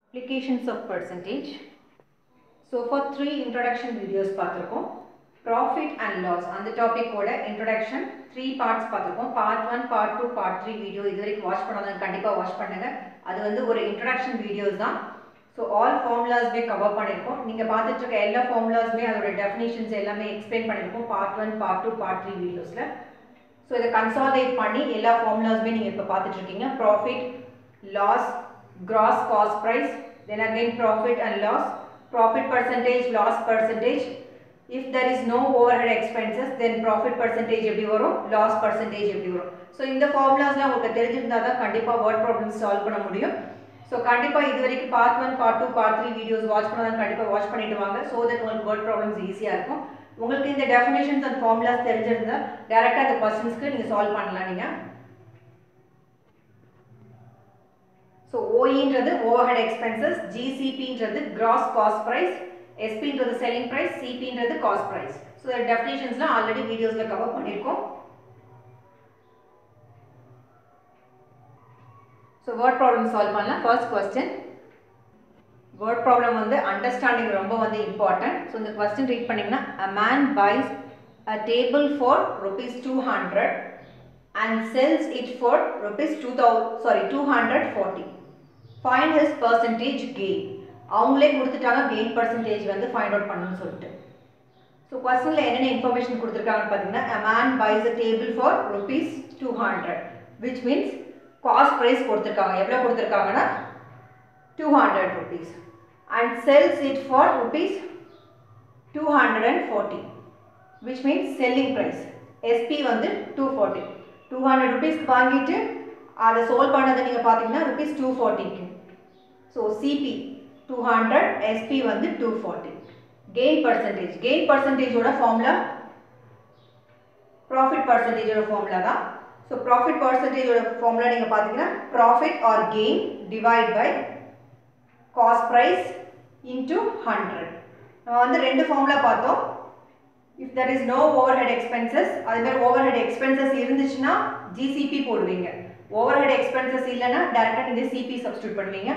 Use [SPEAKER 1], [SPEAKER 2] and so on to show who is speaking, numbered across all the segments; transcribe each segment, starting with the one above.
[SPEAKER 1] Applications of percentage. So for three introduction videos பார்த்திருக்கோம் profit and loss அந்த டாபிக்கோட introduction three parts பார்த்திருக்கோம் part one part two part three video இது வரைக்கும் watch பண்ணாதவங்க கண்டிப்பாக வாட்ச் பண்ணுங்க அது வந்து ஒரு introduction வீடியோஸ் தான் ஸோ ஆல் ஃபார்முலாஸ்மே கவர் பண்ணியிருக்கோம் நீங்கள் பார்த்துட்டு இருக்க எல்லா ஃபார்முலாஸுமே அதோட டெஃபினேஷன்ஸ் எல்லாமே எக்ஸ்பிளைன் பண்ணியிருக்கோம் part one part two part three வீடியோஸில் ஸோ இதை கன்சாலிடேட் பண்ணி எல்லா ஃபார்முலாஸுமே நீங்கள் இப்போ பார்த்துட்டு இருக்கீங்க profit loss gross cost price then again profit and loss profit percentage loss percentage if there is no overhead expenses then profit percentage எப்படி வரும் லாஸ் பர்சன்டேஜ் எப்படி வரும் ஸோ இந்த ஃபார்முலாஸ்லாம் உங்களுக்கு தெரிஞ்சிருந்தால் தான் கண்டிப்பாக வேர்ட் ப்ராப்ளம்ஸ் சால்வ் பண்ண முடியும் ஸோ கண்டிப்பாக இது வரைக்கும் part one part two part three videos watch பண்ணாதான் கண்டிப்பாக வாட்ச் பண்ணிட்டு வாங்க ஸோ தட் உங்களுக்கு வேர்ட் ப்ராப்ளம்ஸ் ஈஸியாக இருக்கும் உங்களுக்கு இந்த டெஃபினேஷன்ஸ் அண்ட் ஃபார்முலாஸ் தெரிஞ்சிருந்தா டேரெக்டாக அந்த கொஸ்டின்ஸ்க்கு நீங்கள் சால்வ் பண்ணலாம் நீங்கள் ஸோ ஓஇன்றது ஓவர் ஹெட் எக்ஸ்பென்சஸ் ஜிசிபின்றது கிராஸ் காஸ்ட் ப்ரைஸ் எஸ்பின்றது செல்லிங் ப்ரைஸ் சிபின்றது காஸ்ட் ப்ரைஸ் ஸோ டெஃபினேஷன்ஸ்லாம் ஆல்ரெடி வீடியோஸில் கவர் பண்ணியிருக்கோம் ஸோ வேர்ட் ப்ராப்ளம் சால்வ் பண்ணலாம் ஃபர்ஸ்ட் கொஸ்டின் வேர்ட் ப்ராப்ளம் வந்து அண்டர்ஸ்டாண்டிங் ரொம்ப வந்து இம்பார்ட்டன்ட் ஸோ இந்த கொஸ்டின் ரீட் பண்ணிங்கன்னா a man buys a table for rupees two hundred and sells it for rupees two thou sorry two hundred forty find his percentage gain அவங்களே கொடுத்துட்டாங்க gain percentage வந்து find out பண்ணணும்னு சொல்லிட்டு so கொஸ்டினில் என்னென்ன information கொடுத்துருக்காங்கன்னு பார்த்தீங்கன்னா a man buys a table for rupees two hundred which means cost price கொடுத்துருக்காங்க எவ்வளோ கொடுத்துருக்காங்கன்னா two hundred rupees and sells it for rupees two hundred and forty which means selling price SP வந்து two forty two hundred ருபீஸ்க்கு வாங்கிட்டு அதை sold பண்ணதை நீங்கள் பார்த்தீங்கன்னா ருபீஸ் டூ ஃபார்ட்டிக்கு so CP two hundred SP வந்து two forty gain percentage gain பர்சன்டேஜோட ஃபார்முலா ப்ராஃபிட் பர்சன்டேஜோட ஃபார்முலா தான் ஸோ ப்ராஃபிட் பர்சன்டேஜோட ஃபார்முலா நீங்கள் பார்த்தீங்கன்னா profit or gain divide by cost price into hundred நம்ம வந்து ரெண்டு ஃபார்முலா பார்த்தோம் if there is no overhead expenses அது மாதிரி ஓவர் ஹெட் எக்ஸ்பென்சஸ் இருந்துச்சுன்னா ஜிசிபி போடுவீங்க ஓவர் ஹெட் எக்ஸ்பென்சஸ் இல்லைன்னா டேரெக்டாக நீங்கள் சிபி சப்ஸ்டியூட் பண்ணுவீங்க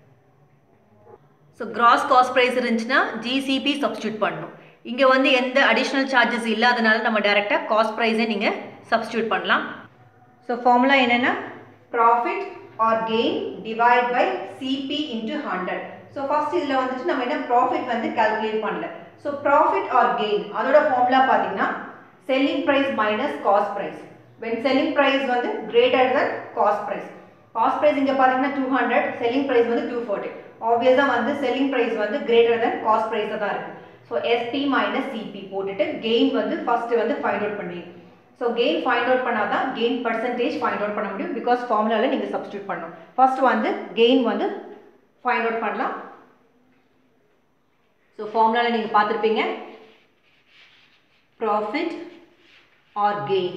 [SPEAKER 1] ஸோ கிராஸ் காஸ்ட் ப்ரைஸ் இருந்துச்சுன்னா ஜிசிபி சப்ஸ்டியூட் பண்ணணும் இங்கே வந்து எந்த அடிஷ்னல் சார்ஜஸ் இல்லாதனால நம்ம டேரெக்டாக காஸ்ட் ப்ரைஸே நீங்கள் சப்ஸ்டியூட் பண்ணலாம் ஸோ ஃபார்முலா என்னென்னா profit or gain divide by CP into hundred so first இதில் வந்துட்டு நம்ம என்ன ப்ராஃபிட் வந்து கால்குலேட் பண்ணல ஸோ ப்ராஃபிட் ஆர் கெயின் அதோட ஃபார்முலா பார்த்தீங்கன்னா selling price minus cost price when selling price வந்து greater than cost price cost price இங்கே பார்த்தீங்கன்னா டூ ஹண்ட்ரட் செல்லிங் ப்ரைஸ் வந்து டூ ஃபார்ட்டி ஆப்வியஸாக வந்து செல்லிங் ப்ரைஸ் வந்து கிரேட்டர் தென் காஸ்ட் ப்ரைஸாக தான் இருக்குது ஸோ எஸ்பி மைனஸ் சிபி போட்டுட்டு கெயின் வந்து ஃபஸ்ட்டு வந்து ஃபைண்ட் அவுட் பண்ணுவீங்க ஸோ கெயின் ஃபைண்ட் அவுட் பண்ணால் தான் கெயின் பர்சன்டேஜ் ஃபைண்ட் அவுட் பண்ண முடியும் பிகாஸ் ஃபார்முலாவில் நீங்கள் சப்ஸ்டியூட் பண்ணணும் ஃபர்ஸ்ட் வந்து கெயின் வந்து ஃபைண்ட் அவுட் பண்ணலாம் ஸோ ஃபார்முலாவில் நீங்கள் பார்த்துருப்பீங்க profit or gain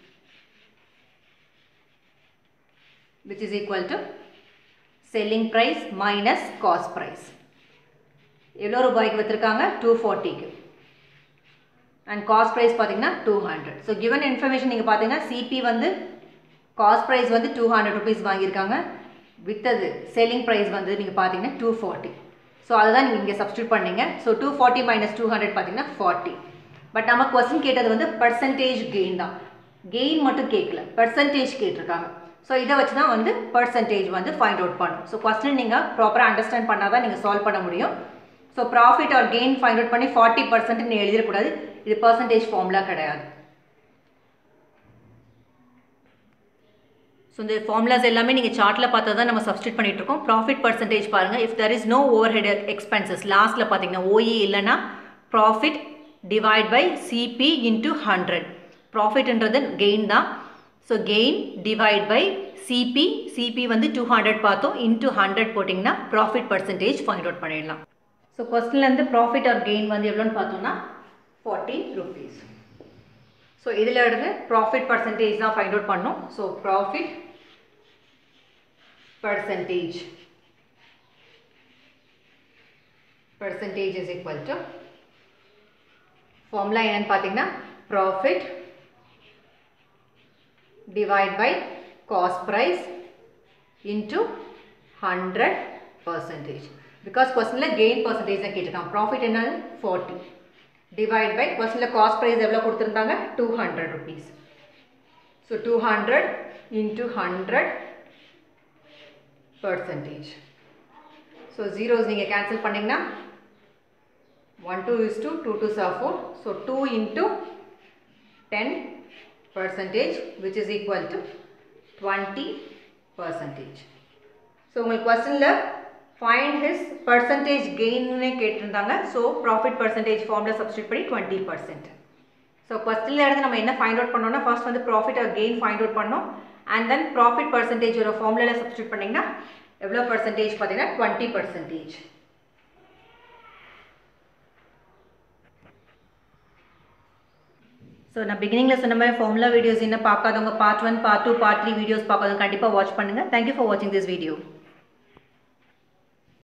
[SPEAKER 1] which is equal to selling price minus cost price எவ்வளோ ரூபாய்க்கு விற்றுருக்காங்க டூ ஃபார்ட்டிக்கு அண்ட் காஸ்ட் ப்ரைஸ் பார்த்தீங்கன்னா two hundred so given information நீங்கள் பார்த்தீங்கன்னா சிபி வந்து காஸ்ட் ப்ரைஸ் வந்து டூ ஹண்ட்ரட் ருபீஸ் வாங்கியிருக்காங்க வித்தது செல்லிங் ப்ரைஸ் வந்து நீங்கள் பார்த்தீங்கன்னா டூ ஃபார்ட்டி ஸோ அதுதான் நீங்கள் இங்கே சப்ஸ்டியூட் பண்ணீங்க so two forty minus two hundred பார்த்தீங்கன்னா ஃபார்ட்டி பட் நம்ம கொஸ்டின் கேட்டது வந்து பர்சன்டேஜ் கெயின் தான் கெயின் மட்டும் கேட்கல பர்சன்டேஜ் கேட்டிருக்காங்க ஸோ இதை வச்சு தான் வந்து பர்சன்டேஜ் வந்து ஃபைண்ட் அவுட் பண்ணும் ஸோ கொஸ்டின் நீங்கள் ப்ராப்பராக அண்டர்ஸ்டாண்ட் பண்ணால் தான் நீங்கள் சால்வ் பண்ண முடியும் so profit or gain find out பண்ணி ஃபார்ட்டி பர்சன்ட் நீங்கள் எழுதிடக்கூடாது இது பர்சன்டேஜ் ஃபார்முலா கிடையாது ஸோ இந்த ஃபார்முலாஸ் எல்லாமே நீங்கள் சார்ட்டில் பார்த்தா தான் நம்ம சப்ஸ்டியூட் பண்ணிட்டு இருக்கோம் ப்ராஃபிட் பர்சன்டேஜ் பாருங்கள் if there is no overhead expenses லாஸ்ட்டில் பார்த்தீங்கன்னா ஓஇ இல்லைன்னா profit divide by CP into hundred ப்ராஃபிட்ன்றது கெயின் தான் so gain divide by CP CP வந்து டூ ஹண்ட்ரட் பார்த்தோம் இன்ட்டு ஹண்ட்ரட் போட்டிங்கன்னா ப்ராஃபிட் பர்சன்டேஜ் ஃபைண்ட் அவுட் பண்ணிடலாம் ஸோ கொஸ்டின்லேருந்து ப்ராஃபிட் ஆர் கெயின் வந்து எவ்வளோன்னு பார்த்தோம்னா ஃபார்ட்டி ருபீஸ் ஸோ இதில் இருந்து ப்ராஃபிட் பர்சன்டேஜ் தான் ஃபைண்ட் அவுட் பண்ணோம் so profit percentage percentage is equal to formula என்னன்னு பார்த்தீங்கன்னா profit divide by cost price into 100 percentage because கொஸ்டினில் கெயின் பர்சன்டேஜ் தான் கேட்டிருக்காங்க ப்ராஃபிட் என்ன ஃபார்ட்டி டிவைட் பை கொஸ்டினில் காஸ்ட் ப்ரைஸ் எவ்வளோ கொடுத்துருந்தாங்க two hundred rupees so two hundred into hundred percentage so zeros நீங்கள் கேன்சல் பண்ணிங்கன்னா one two is two two two sir four so two into ten percentage which is equal to twenty percentage so உங்களுக்கு கொஸ்டினில் find his percentage கெயின்னு கேட்டிருந்தாங்க so profit percentage ஃபார்மில் substitute பண்ணி twenty percent so கொஸ்டினில் இருந்து நம்ம என்ன ஃபைண்ட் அவுட் பண்ணோம்னா ஃபர்ஸ்ட் வந்து ப்ராஃபிட் கெயின் ஃபைண்ட் அவுட் பண்ணோம் அண்ட் தென் ப்ராஃபிட் பர்சன்டேஜ் ஒரு ஃபார்முலாவில் சப்ஸ்டியூட் பண்ணிங்கன்னா எவ்வளோ பர்சன்டேஜ் பார்த்தீங்கன்னா டுவெண்ட்டி பர்சன்டேஜ் ஸோ நான் பிகினிங்கில் சொன்ன மாதிரி ஃபார்முலா வீடியோஸ் இன்னும் பார்க்காதவங்க part one part two part three videos பார்க்காதவங்க கண்டிப்பாக வாட்ச் பண்ணுங்கள் தேங்க்யூ ஃபார் வாட்சிங் திஸ் வீடியோ